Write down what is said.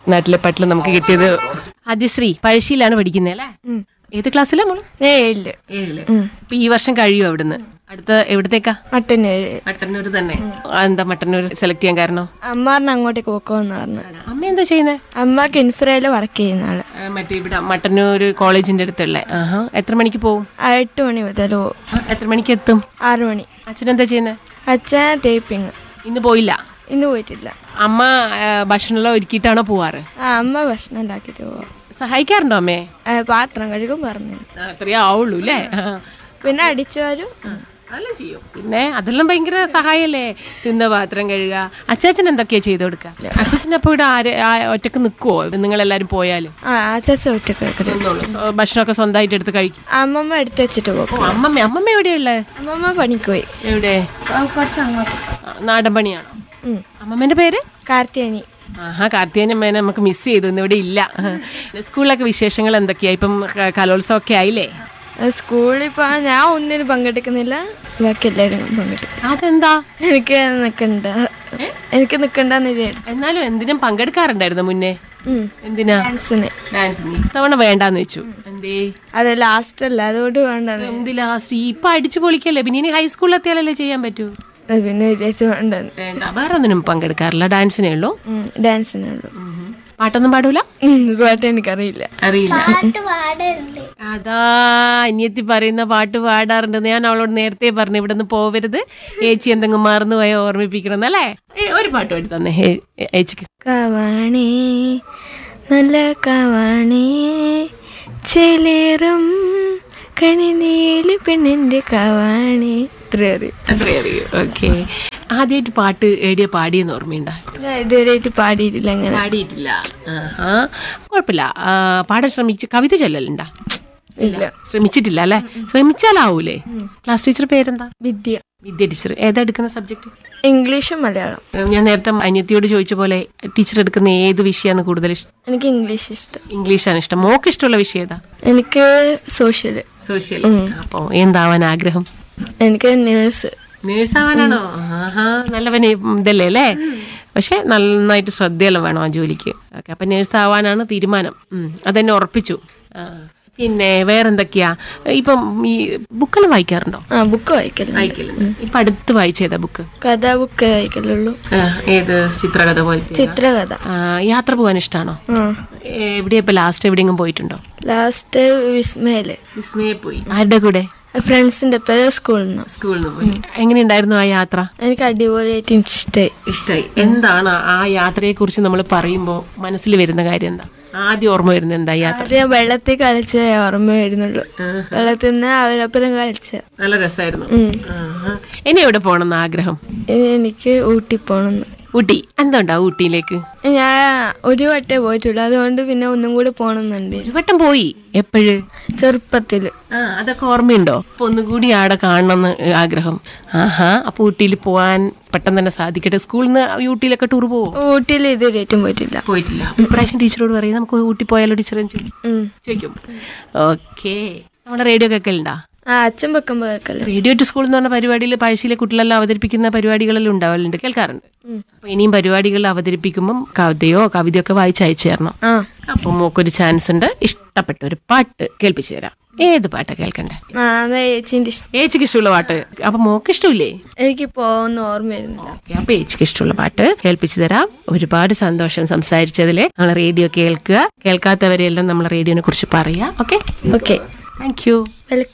നാട്ടിലെ പാട്ടിൽ നമുക്ക് കിട്ടിയത് ആദ്യശ്രീ പഴശ്ശിയിലാണ് പഠിക്കുന്നത് അല്ലേ ഏത് ക്ലാസ്സിലാ മോള് ഏഴില് ഏഴില് ഇപ്പൊ ഈ വർഷം കഴിയും അവിടുന്ന് അടുത്ത എവിടത്തേക്കാ മട്ടന്നേഴ് മട്ടന്നൂർ തന്നെ ആ, എന്താ മട്ടന്നൂർ സെലക്ട് ചെയ്യാൻ കാരണം അമ്മ പറഞ്ഞ അങ്ങോട്ടേക്ക് പോക്കോന്ന് പറഞ്ഞു അമ്മ എന്താ ചെയ്യുന്നത് അമ്മ കിൻഫ്രയില് വർക്ക് ചെയ്യുന്ന ആള് മറ്റേ ഇവിടെ മട്ടന്നൂർ കോളേജിന്റെ അടുത്തുള്ള ആഹാ എത്ര മണിക്ക് പോകും ആ, എട്ട് മണി മുതൽ പോവും ആ, എത്ര മണിക്ക് എത്തും ആറു മണി അച്ഛൻ എന്താ ചെയ്യുന്നത് അച്ഛൻ തേപ്പിങ് ഇന്ന് പോയില്ല ഇന്ന് പോയിട്ടില്ല അമ്മ ആ, ഭക്ഷണമെല്ലാം ഒരുക്കിയിട്ടാണോ പോവാറ് ആ അമ്മ ഭക്ഷണം ഉണ്ടാക്കിട്ട് പോവാം സഹായിക്കാറുണ്ടോ അമ്മേ ആ, പാത്രം കഴുകും പറഞ്ഞു ആ, അത്രയേ ആവുള്ളൂ അല്ലേ ആ. പിന്നെ അടിച്ചവരും അതെല്ലാം ചെയ്യും പിന്നെ അതെല്ലാം ഭയങ്കര സഹായല്ലേ തിന്ന പാത്രം കഴുകുക അച്ചാച്ചൻ എന്തൊക്കെയാ ചെയ്തു കൊടുക്കുക അച്ചാച്ചൻ അപ്പൊ ഇവിടെ ആര് ആ, ഒറ്റക്ക് നിൽക്കുവോ നിങ്ങളെല്ലാരും പോയാലും ആ അച്ഛൻ ഒറ്റക്ക് വെക്കല് നിന്നോളൂ. ഓ, ഭക്ഷണമൊക്കെ സ്വന്തമായിട്ട് എടുത്ത് കഴിക്കും അമ്മമ്മ എടുത്ത് വെച്ചിട്ട് പോകും ഓ അമ്മമ്മ അമ്മമ്മ എവിടെയുള്ളേ അമ്മമ്മ പണിക്ക് പോയി എവിടെ കുറച്ച് അങ്ങോട്ട് ആ, നാടൻ പണിയാണോ ഉം. അമ്മമ്മേന്റെ പേര് കാർത്തിയാനി ആഹാ കാർത്തികേയൻ അമ്മേനെ നമുക്ക് മിസ് ചെയ്തു ഇന്ന് ഇവിടെ ഇല്ല സ്കൂളിലൊക്കെ വിശേഷങ്ങൾ എന്തൊക്കെയാ ഇപ്പം ക- കലോത്സവം ഒക്കെ ആയില്ലേ സ്കൂളിൽ ഇപ്പൊ ഞാൻ ഒന്നിനും പങ്കെടുക്കുന്നില്ല ബാക്കി എല്ലാവരും പങ്കെടുക്കും അതെന്താ എനിക്ക് നിക്കണ്ട എനിക്ക് നിക്കണ്ടെന്ന് വിചാരിച്ചു എന്നാലും എന്തിനും പങ്കെടുക്കാറുണ്ടായിരുന്നു മുന്നേ ഉം. എന്തിനാ ഡാൻസിന് ഡാൻസിന് ഇത്തവണ വേണ്ടാന്ന് വെച്ചു എന്തേ അത് ലാസ്റ്റ് അല്ല അതുകൊണ്ട് വേണ്ടെന്ന് എന്ത് ലാസ്റ്റ് ഇപ്പൊ അടിച്ചു പൊളിക്കല്ലേ പിന്നെ ഇനി ഹൈസ്കൂളിൽ എത്തിയാലല്ലേ ചെയ്യാൻ പറ്റൂ അത് പിന്നെ വിചാരിച്ചു വേണ്ടെന്ന് വേണ്ട വേറെ ഒന്നിനും പങ്കെടുക്കാറില്ല ഡാൻസിനേ ഉള്ളൂ ഉം, ഡാൻസിനുള്ളൂ പാട്ടൊന്നും പാടൂല ഉം, പാട്ട് എനിക്കറിയില്ല അറിയില്ല അതാ അനിയത്തി പറയുന്ന പാട്ട് പാടാറുണ്ട് ഞാൻ അവളോട് നേരത്തെ പറഞ്ഞു ഇവിടെ നിന്ന് പോവരുത് ഏച്ചി എന്തെങ്കിലും മറന്നു പോയ ഓർമ്മിപ്പിക്കണം അല്ലേ ഏ, ഒരു പാട്ട് പാടി തന്നെ ഏ- ഏ- ഏച്ചിക്ക് കവാണേ നല്ല കവാണേ ചെലേറും കണിനീലി പെണ്ണിന്റെ കവാണേ ഇത്ര അറിയും അത്രേ അറിയൂ ഓക്കെ ആദ്യമായിട്ട് പാട്ട് എവിടെയാ പാടിയെന്ന് ഓർമ്മയുണ്ടോ ഞാൻ ഇതുവരെയായിട്ട് പാടിയിട്ടില്ല അങ്ങനെ പാടിയിട്ടില്ല ആഹാ കുഴപ്പമില്ല ആ, പാടാൻ ശ്രമിച്ചു കവിത ചൊല്ലലുണ്ടാ ഇല്ല ശ്രമിച്ചിട്ടില്ല അല്ലേ ശ്രമിച്ചാലാവൂലേ ക്ലാസ് ടീച്ചർ പേരെന്താ വിദ്യ വിദ്യ ടീച്ചർ ഏതാ എടുക്കുന്ന സബ്ജക്ട് ഇംഗ്ലീഷും മലയാളം ഞാൻ നേരത്തെ അനിയത്തിയോട് ചോദിച്ച പോലെ ടീച്ചർ എടുക്കുന്ന ഏത് വിഷയമാണ് കൂടുതൽ ഇഷ്ടം എനിക്ക് ഇംഗ്ലീഷ് ഇഷ്ടം ഇംഗ്ലീഷാണ് ഇഷ്ടം മോക്ക് ഇഷ്ടമുള്ള വിഷയം ഏതാ എനിക്ക് സോഷ്യൽ സോഷ്യൽ അപ്പോ എന്താവാൻ ആഗ്രഹം എനിക്ക് നേഴ്സ് നേഴ്സ് ആവാനാണോ ആഹാ നല്ലവന് ഇതല്ലേ അല്ലേ പക്ഷെ നന്നായിട്ട് ശ്രദ്ധയെല്ലാം വേണം ആ ജോലിക്ക് ഓക്കെ അപ്പൊ നേഴ്സ് ആവാനാണ് തീരുമാനം ഉം, അതെന്നെ ഉറപ്പിച്ചു ആ, പിന്നെ വേറെന്തൊക്കെയാ ഇപ്പം ഈ ബുക്കെല്ലാം വായിക്കാറുണ്ടോ ആ ബുക്ക് വായിക്കലുണ്ട് വായിക്കലുണ്ട് ഇപ്പൊ അടുത്ത് വായിച്ചേതാ ബുക്ക് കഥ ബുക്ക് വായിക്കലുള്ളൂ ഏത് ചിത്രകഥ പോലത്തെ ചിത്രകഥ യാത്ര പോകാൻ ഇഷ്ടമാണോ ആ എവിടെയാ ഇപ്പൊ ലാസ്റ്റ് എവിടെയെങ്കിലും പോയിട്ടുണ്ടോ ലാസ്റ്റ് വിസ്മയില് വിസ്മയെ പോയി ആരുടെ കൂടെ ഫ്രണ്ട്സിന്റെ പേര് സ്കൂളിൽ നിന്ന് സ്കൂളിൽ നിന്ന് പോയി എങ്ങനെയുണ്ടായിരുന്നു ആ യാത്ര എനിക്ക് അടിപൊളിയായിട്ട് ഇഷ്ടമായി ഇഷ്ടമായി എന്താണ് ആ യാത്രയെ കുറിച്ച് നമ്മൾ പറയുമ്പോൾ മനസ്സിൽ വരുന്ന കാര്യം എന്താ ആദ്യം ഓർമ്മ വരുന്നത് എന്താ ഈ യാത്ര ആദ്യം വെള്ളത്തിൽ കളിച്ച ഓർമ്മ വരുന്നുള്ളൂ വെള്ളത്തിൽ നിന്ന് അവരപ്പുറം കളിച്ച നല്ല രസമായിരുന്നു ഇനി എവിടെ പോകണം ആഗ്രഹം ഇനി എനിക്ക് ഊട്ടി പോണെന്ന് ഊട്ടി എന്തുണ്ടാ ഊട്ടിയിലേക്ക് ഞാൻ ഒരു വട്ടേ പോയിട്ടുള്ളൂ അതുകൊണ്ട് പിന്നെ ഒന്നും കൂടി പോണെന്നുണ്ട് ഒരു വട്ടം പോയി എപ്പോഴ് ചെറുപ്പത്തില് ആ അതൊക്കെ ഓർമ്മയുണ്ടോ അപ്പൊ ഒന്നുകൂടി ആടെ കാണണമെന്ന് ആഗ്രഹം ആഹാ അപ്പൊ ഊട്ടിയിൽ പോവാൻ പെട്ടെന്ന് തന്നെ സാധിക്കട്ടെ സ്കൂളിൽ നിന്ന് ഊട്ടിയിലൊക്കെ ടൂർ പോവോ ഊട്ടിയിൽ ഇതുവരെയായിട്ടും പോയിട്ടില്ല പോയിട്ടില്ല അപ്പൊ ഇപ്രാവശ്യം ടീച്ചറോട് പറയും നമുക്ക് ഊട്ടി പോയാലോ ടീച്ചറെ ചോദിക്കും ഉം. ചോദിക്കും ഓക്കെ നമ്മുടെ റേഡിയോ കേൾക്കലുണ്ടാ ആ അച്ഛൻ വെക്കുമ്പോ കേക്കല്ലേ റേഡിയോ ടു സ്കൂൾ എന്ന് പറഞ്ഞ പരിപാടിയിൽ പഴശ്ശിയിലെ കുട്ടികളെല്ലാം അവതരിപ്പിക്കുന്ന പരിപാടികളെല്ലാം ഉണ്ടാവലുണ്ട് കേൾക്കാറുണ്ട് അപ്പൊ ഇനിയും പരിപാടികൾ അവതരിപ്പിക്കുമ്പം കവിതയോ കവിതയോ ഒക്കെ വായിച്ച് അയച്ചു തരണം ആ അപ്പൊ മോക്കൊരു ചാൻസ് ഉണ്ട് ഇഷ്ടപ്പെട്ട ഒരു പാട്ട് കേൾപ്പിച്ചു തരാം ഏത് പാട്ടാ കേൾക്കണ്ടേ ആ അതാ ചേച്ചിന്റെ ഇഷ്ടം ഏച്ചിക്ക് ഇഷ്ടമുള്ള പാട്ട് അപ്പൊ മോക്ക് ഇഷ്ടമില്ലേ എനിക്കിപ്പോ ഒന്നും ഓർമ്മ വരുന്നില്ല ഓക്കെ അപ്പൊ ഏച്ചിക്ക് ഇഷ്ടമുള്ള പാട്ട് കേൾപ്പിച്ചു തരാം ഒരുപാട് സന്തോഷം സംസാരിച്ചതില് നമ്മൾ റേഡിയോ കേൾക്കുക കേൾക്കാത്തവരെല്ലാം നമ്മൾ റേഡിയോനെ കുറിച്ച് പറയാം okay okay thank you welcome